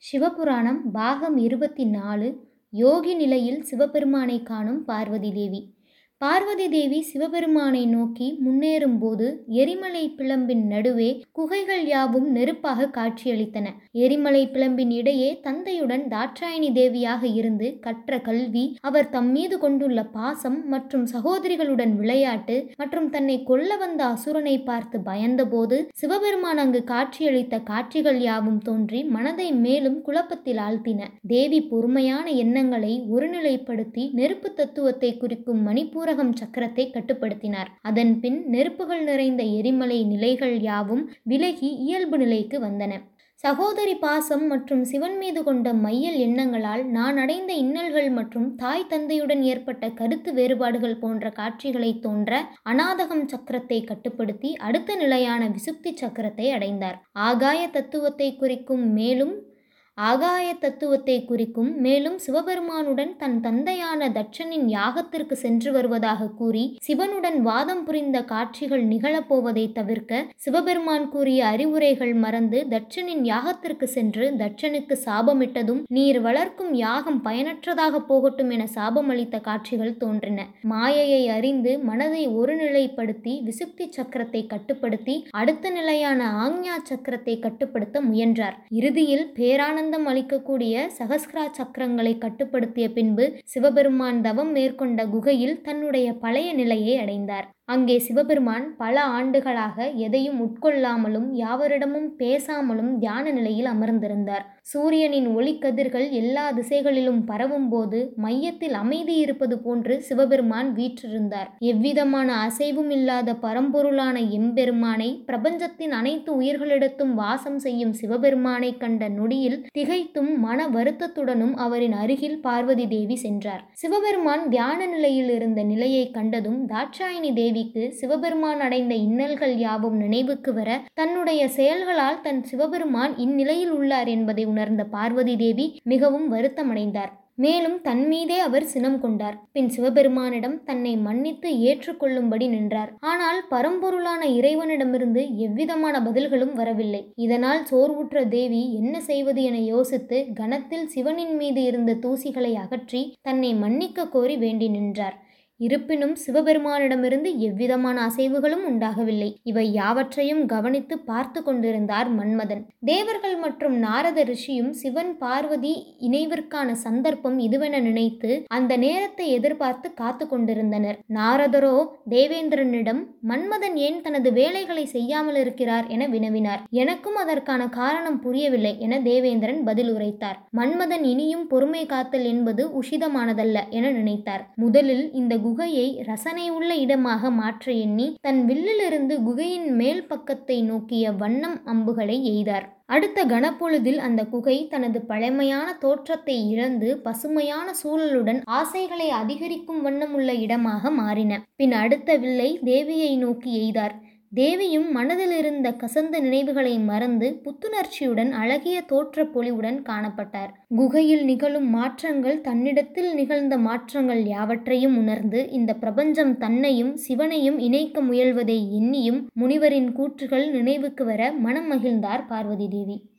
சிவபுராணம் பாகம் இருபத்தி நாலு யோகி நிலையில் சிவபெருமானை காணும் பார்வதி தேவி பார்வதி தேவி சிவபெருமானை நோக்கி முன்னேறும்போது எரிமலை பிளம்பின் நடுவே குகைகள் யாவும் நெருப்பாக காட்சியளித்தன எரிமலை பிளம்பின் இடையே தந்தையுடன் தாட்சாயணி தேவியாக இருந்து கற்ற கல்வி அவர் தம் மீது கொண்டுள்ள பாசம் மற்றும் சகோதரிகளுடன் விளையாட்டு மற்றும் தன்னை கொல்ல வந்த அசுரனை பார்த்து பயந்தபோது சிவபெருமான் அங்கு காட்சியளித்த காட்சிகள் யாவும் தோன்றி மனதை மேலும் குழப்பத்தில் ஆழ்த்தின தேவி பொறுமையான எண்ணங்களை ஒருநிலைப்படுத்தி நெருப்பு தத்துவத்தை குறிக்கும் மணிப்பூர ஊரகம் சக்கரத்தை கட்டுப்படுத்தினார் அதன் பின் நெருப்புகள் நிறைந்த எரிமலை நிலைகள் யாவும் விலகி இயல்பு நிலைக்கு வந்தன சகோதரி பாசம் மற்றும் சிவன் மீது கொண்ட மையல் எண்ணங்களால் நான் அடைந்த இன்னல்கள் மற்றும் தாய் தந்தையுடன் ஏற்பட்ட கருத்து வேறுபாடுகள் போன்ற காட்சிகளை தோன்ற அநாதகம் சக்கரத்தை கட்டுப்படுத்தி அடுத்த நிலையான விசுப்தி சக்கரத்தை அடைந்தார் ஆகாய தத்துவத்தை குறிக்கும் மேலும் ஆகாய தத்துவத்தை குறிக்கும் மேலும் சிவபெருமானுடன் தன் தந்தையான தட்சனின் யாகத்திற்கு சென்று வருவதாக கூறி சிவனுடன் வாதம் புரிந்த காட்சிகள் நிகழப்போவதை தவிர்க்க சிவபெருமான் கூறிய அறிவுரைகள் மறந்து தட்சனின் யாகத்திற்கு சென்று தட்சனுக்கு சாபமிட்டதும் நீர் வளர்க்கும் யாகம் பயனற்றதாக போகட்டும் என சாபமளித்த காட்சிகள் தோன்றின மாயையை அறிந்து மனதை ஒருநிலைப்படுத்தி விசுக்தி சக்கரத்தை கட்டுப்படுத்தி அடுத்த நிலையான ஆக்ஞா சக்கரத்தை கட்டுப்படுத்த முயன்றார் இறுதியில் பேரான ஆனந்தம் அளிக்கக்கூடிய சகஸ்கிரா சக்கரங்களை கட்டுப்படுத்திய பின்பு சிவபெருமான் தவம் மேற்கொண்ட குகையில் தன்னுடைய பழைய நிலையை அடைந்தார் அங்கே சிவபெருமான் பல ஆண்டுகளாக எதையும் உட்கொள்ளாமலும் யாவரிடமும் பேசாமலும் தியான நிலையில் அமர்ந்திருந்தார் சூரியனின் ஒளிக்கதிர்கள் எல்லா திசைகளிலும் பரவும் போது மையத்தில் அமைதி இருப்பது போன்று சிவபெருமான் வீற்றிருந்தார் எவ்விதமான அசைவும் இல்லாத பரம்பொருளான எம்பெருமானை பிரபஞ்சத்தின் அனைத்து உயிர்களிடத்தும் வாசம் செய்யும் சிவபெருமானை கண்ட நொடியில் திகைத்தும் மன வருத்தத்துடனும் அவரின் அருகில் பார்வதி தேவி சென்றார் சிவபெருமான் தியான நிலையில் இருந்த நிலையை கண்டதும் தாட்சாயினி தேவி தேவிக்கு சிவபெருமான் அடைந்த இன்னல்கள் யாவும் நினைவுக்கு வர தன்னுடைய செயல்களால் தன் சிவபெருமான் இந்நிலையில் உள்ளார் என்பதை உணர்ந்த பார்வதி தேவி மிகவும் வருத்தமடைந்தார் மேலும் தன் மீதே அவர் சினம் கொண்டார் பின் சிவபெருமானிடம் தன்னை மன்னித்து ஏற்றுக்கொள்ளும்படி நின்றார் ஆனால் பரம்பொருளான இறைவனிடமிருந்து எவ்விதமான பதில்களும் வரவில்லை இதனால் சோர்வுற்ற தேவி என்ன செய்வது என யோசித்து கணத்தில் சிவனின் மீது இருந்த தூசிகளை அகற்றி தன்னை மன்னிக்க கோரி வேண்டி நின்றார் இருப்பினும் சிவபெருமானிடமிருந்து எவ்விதமான அசைவுகளும் உண்டாகவில்லை இவை யாவற்றையும் கவனித்து பார்த்து கொண்டிருந்தார் மன்மதன் தேவர்கள் மற்றும் நாரத ரிஷியும் சிவன் பார்வதி இணைவிற்கான சந்தர்ப்பம் இதுவென நினைத்து அந்த நேரத்தை எதிர்பார்த்து காத்து கொண்டிருந்தனர் நாரதரோ தேவேந்திரனிடம் மன்மதன் ஏன் தனது வேலைகளை செய்யாமல் இருக்கிறார் என வினவினார் எனக்கும் அதற்கான காரணம் புரியவில்லை என தேவேந்திரன் பதில் உரைத்தார் மன்மதன் இனியும் பொறுமை காத்தல் என்பது உஷிதமானதல்ல என நினைத்தார் முதலில் இந்த குகையை ரசனை உள்ள இடமாக மாற்ற எண்ணி தன் வில்லிலிருந்து குகையின் மேல் பக்கத்தை நோக்கிய வண்ணம் அம்புகளை எய்தார் அடுத்த கனப்பொழுதில் அந்த குகை தனது பழமையான தோற்றத்தை இழந்து பசுமையான சூழலுடன் ஆசைகளை அதிகரிக்கும் வண்ணமுள்ள இடமாக மாறின பின் அடுத்த வில்லை தேவியை நோக்கி எய்தார் தேவியும் மனதில் இருந்த கசந்த நினைவுகளை மறந்து புத்துணர்ச்சியுடன் அழகிய தோற்ற பொலிவுடன் காணப்பட்டார் குகையில் நிகழும் மாற்றங்கள் தன்னிடத்தில் நிகழ்ந்த மாற்றங்கள் யாவற்றையும் உணர்ந்து இந்த பிரபஞ்சம் தன்னையும் சிவனையும் இணைக்க முயல்வதை எண்ணியும் முனிவரின் கூற்றுகள் நினைவுக்கு வர மனம் மகிழ்ந்தார் பார்வதி தேவி